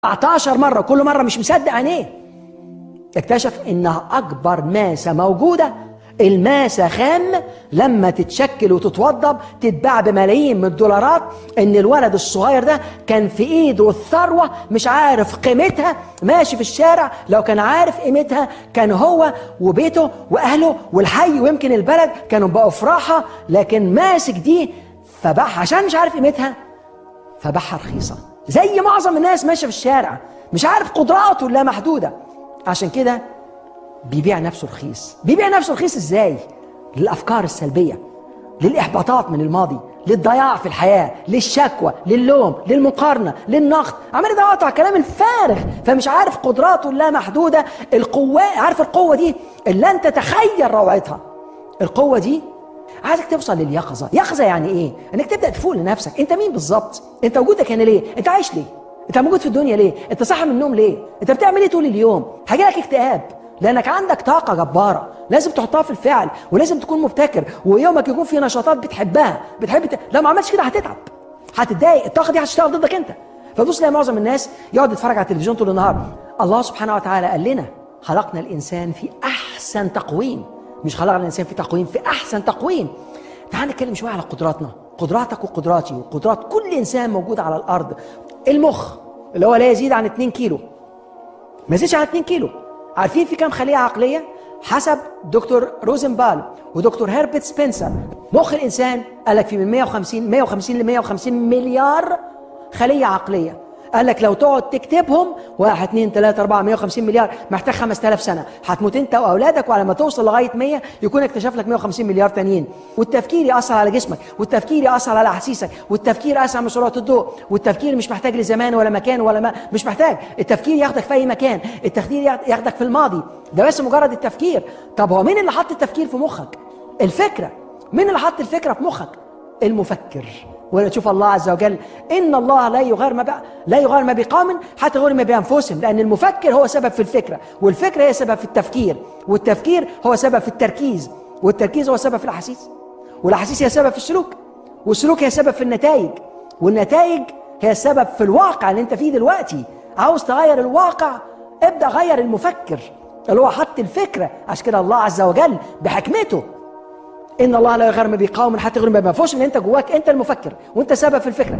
14 مرة كل مرة مش مصدق عينيه اكتشف انها اكبر ماسة موجودة الماسة خام لما تتشكل وتتوضب تتباع بملايين من الدولارات ان الولد الصغير ده كان في ايده الثروة مش عارف قيمتها ماشي في الشارع لو كان عارف قيمتها كان هو وبيته واهله والحي ويمكن البلد كانوا بقوا في راحة لكن ماسك دي فباعها عشان مش عارف قيمتها فباعها رخيصة زي معظم الناس ماشية في الشارع مش عارف قدراته لا محدودة عشان كده بيبيع نفسه رخيص بيبيع نفسه رخيص ازاي للافكار السلبيه للاحباطات من الماضي للضياع في الحياه للشكوى للوم للمقارنه للنقد عمال يدور على الكلام الفارغ فمش عارف قدراته اللامحدوده القوه عارف القوه دي اللي لن تتخيل روعتها القوه دي عايزك توصل لليقظه يقظه يعني ايه انك تبدا تفوق لنفسك انت مين بالظبط انت وجودك هنا ليه انت عايش ليه انت موجود في الدنيا ليه انت صاحي من النوم ليه انت بتعمل ايه طول اليوم هيجيلك اكتئاب لانك عندك طاقه جباره لازم تحطها في الفعل ولازم تكون مبتكر ويومك يكون فيه نشاطات بتحبها بتحب ت... لو ما عملتش كده هتتعب هتتضايق الطاقه دي هتشتغل ضدك انت فبص تلاقي معظم الناس يقعد يتفرج على التلفزيون طول النهار الله سبحانه وتعالى قال لنا خلقنا الانسان في احسن تقويم مش خلقنا الانسان في تقويم في احسن تقويم تعال نتكلم شويه على قدراتنا قدراتك وقدراتي وقدرات كل انسان موجود على الارض المخ اللي هو لا يزيد عن 2 كيلو ما يزيدش عن 2 كيلو عارفين في كام خليه عقليه حسب دكتور روزنبال ودكتور هيربرت سبنسر مخ الانسان قال لك في من 150 150 ل 150 مليار خليه عقليه قال لك لو تقعد تكتبهم 1 2 3 4 150 مليار محتاج 5000 سنه هتموت انت واولادك وعلى ما توصل لغايه 100 يكون اكتشف لك 150 مليار تانيين والتفكير ياثر على جسمك والتفكير ياثر على احاسيسك والتفكير اسرع من سرعه الضوء والتفكير مش محتاج لزمان ولا مكان ولا ما مش محتاج التفكير ياخدك في اي مكان التفكير ياخدك في الماضي ده بس مجرد التفكير طب هو مين اللي حط التفكير في مخك الفكره مين اللي حط الفكره في مخك المفكر ولا تشوف الله عز وجل ان الله لا يغير ما بقى لا يغير ما بقوم حتى يغير ما بانفسهم لان المفكر هو سبب في الفكره والفكره هي سبب في التفكير والتفكير هو سبب في التركيز والتركيز هو سبب في الاحاسيس والاحاسيس هي سبب في السلوك والسلوك هي سبب في النتائج والنتائج هي السبب في الواقع اللي انت فيه دلوقتي عاوز تغير الواقع ابدا غير المفكر اللي هو حط الفكره عشان كده الله عز وجل بحكمته ان الله لا يغير ما بقوم حتى يغير ما بانفسهم ان انت جواك انت المفكر وانت سبب في الفكره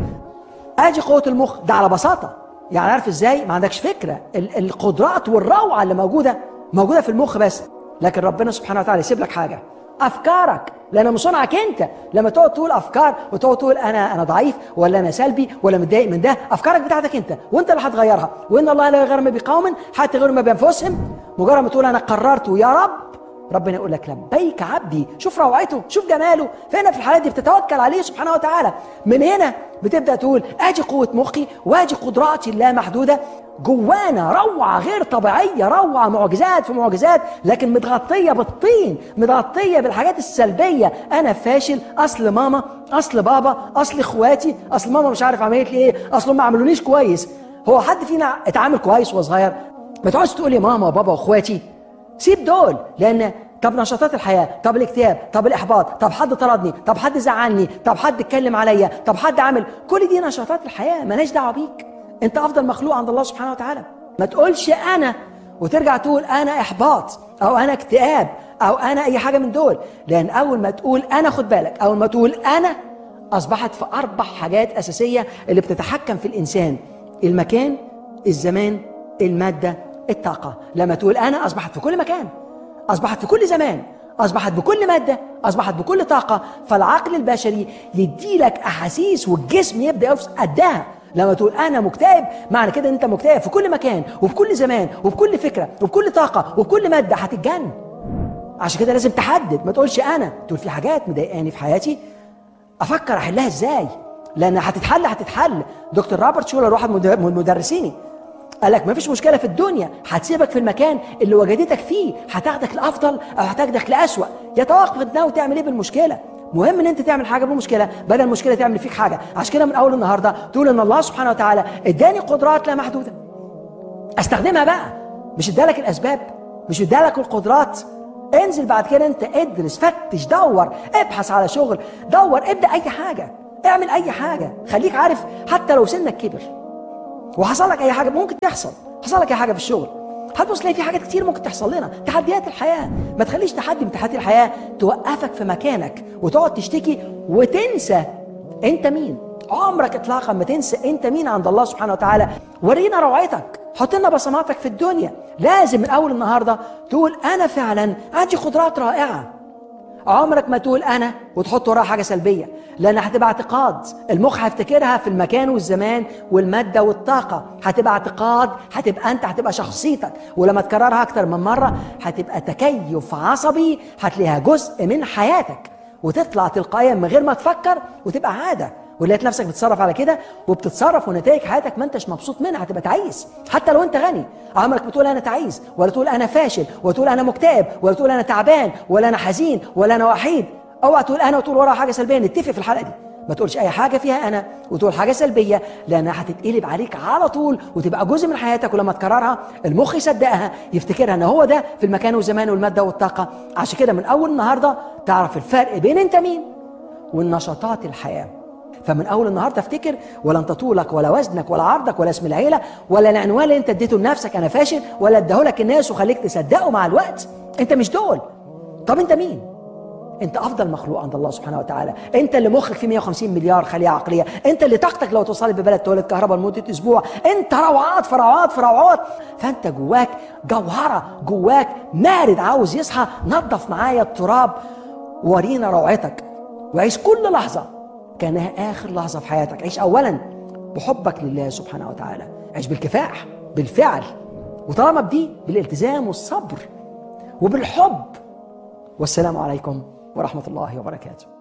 ادي قوه المخ ده على بساطه يعني عارف ازاي ما عندكش فكره ال- القدرات والروعه اللي موجوده موجوده في المخ بس لكن ربنا سبحانه وتعالى يسيب لك حاجه افكارك لان من صنعك انت لما تقعد تقول افكار وتقعد تقول انا انا ضعيف ولا انا سلبي ولا متضايق من ده افكارك بتاعتك انت وانت اللي هتغيرها وان الله لا يغير ما بقوم حتى يغير ما بانفسهم مجرد ما تقول انا قررت يا رب ربنا يقول لك لبيك عبدي شوف روعته شوف جماله فهنا في الحالات دي بتتوكل عليه سبحانه وتعالى من هنا بتبدا تقول ادي قوه مخي وادي قدراتي اللامحدوده جوانا روعه غير طبيعيه روعه معجزات في معجزات لكن متغطيه بالطين متغطيه بالحاجات السلبيه انا فاشل اصل ماما اصل بابا اصل اخواتي اصل ماما مش عارف عملت لي ايه اصل ما عملونيش كويس هو حد فينا اتعامل كويس وهو صغير ما تقعدش تقول لي ماما وبابا واخواتي سيب دول لان طب نشاطات الحياه طب الاكتئاب طب الاحباط طب حد طردني طب حد زعلني طب حد اتكلم عليا طب حد عمل كل دي نشاطات الحياه مالهاش دعوه بيك انت افضل مخلوق عند الله سبحانه وتعالى ما تقولش انا وترجع تقول انا احباط او انا اكتئاب او انا اي حاجه من دول لان اول ما تقول انا خد بالك اول ما تقول انا اصبحت في اربع حاجات اساسيه اللي بتتحكم في الانسان المكان الزمان الماده الطاقه لما تقول انا اصبحت في كل مكان اصبحت في كل زمان اصبحت بكل ماده اصبحت بكل طاقه فالعقل البشري يديلك احاسيس والجسم يبدا يفصل قدها لما تقول انا مكتئب معنى كده ان انت مكتئب في كل مكان وبكل زمان وبكل فكره وبكل طاقه وبكل ماده هتتجن عشان كده لازم تحدد ما تقولش انا تقول في حاجات مضايقاني في حياتي افكر احلها ازاي لان هتتحل هتتحل دكتور روبرت شولر واحد من مدرسيني قال لك مفيش مشكله في الدنيا هتسيبك في المكان اللي وجدتك فيه هتاخدك لافضل او هتاخدك لاسوأ يتوقف انت ناوي تعمل ايه بالمشكله مهم ان انت تعمل حاجه بالمشكله بدل المشكله تعمل فيك حاجه عشان كده من اول النهارده تقول ان الله سبحانه وتعالى اداني قدرات لا محدوده استخدمها بقى مش ادالك الاسباب مش ادالك القدرات انزل بعد كده انت ادرس فتش دور ابحث على شغل دور ابدا اي حاجه اعمل اي حاجه خليك عارف حتى لو سنك كبر وحصل لك اي حاجه ممكن تحصل حصل لك اي حاجه في الشغل هتبص تلاقي في حاجات كتير ممكن تحصل لنا تحديات الحياه ما تخليش تحدي من تحديات الحياه توقفك في مكانك وتقعد تشتكي وتنسى انت مين عمرك اطلاقا ما تنسى انت مين عند الله سبحانه وتعالى ورينا روعتك حط لنا بصماتك في الدنيا لازم من اول النهارده تقول انا فعلا عندي قدرات رائعه عمرك ما تقول انا وتحط وراها حاجه سلبيه لان هتبقى اعتقاد المخ هيفتكرها في المكان والزمان والماده والطاقه هتبقى اعتقاد هتبقى انت هتبقى شخصيتك ولما تكررها اكتر من مره هتبقى تكيف عصبي هتلاقيها جزء من حياتك وتطلع تلقائيا من غير ما تفكر وتبقى عاده ولقيت نفسك بتتصرف على كده وبتتصرف ونتائج حياتك ما انتش مبسوط منها هتبقى تعيس حتى لو انت غني عمرك بتقول انا تعيس ولا تقول انا فاشل ولا تقول انا مكتئب ولا تقول انا تعبان ولا انا حزين ولا انا وحيد اوعى تقول انا وتقول وراها حاجه سلبيه نتفق في الحلقه دي ما تقولش اي حاجه فيها انا وتقول حاجه سلبيه لانها هتتقلب عليك على طول وتبقى جزء من حياتك ولما تكررها المخ يصدقها يفتكرها ان هو ده في المكان والزمان والماده والطاقه عشان كده من اول النهارده تعرف الفرق بين انت مين والنشاطات الحياه فمن اول النهارده افتكر ولا انت طولك ولا وزنك ولا عرضك ولا اسم العيله ولا العنوان اللي انت اديته لنفسك انا فاشل ولا اداهولك الناس وخليك تصدقه مع الوقت انت مش دول طب انت مين انت افضل مخلوق عند الله سبحانه وتعالى انت اللي مخك فيه 150 مليار خليه عقليه انت اللي طاقتك لو توصلت ببلد تولد كهرباء لمده اسبوع انت روعات في روعات في روعات فانت جواك جوهره جواك مارد عاوز يصحى نظف معايا التراب ورينا روعتك وعيش كل لحظه كانها اخر لحظه في حياتك عيش اولا بحبك لله سبحانه وتعالى عيش بالكفاح بالفعل وطالما بدي بالالتزام والصبر وبالحب والسلام عليكم ورحمه الله وبركاته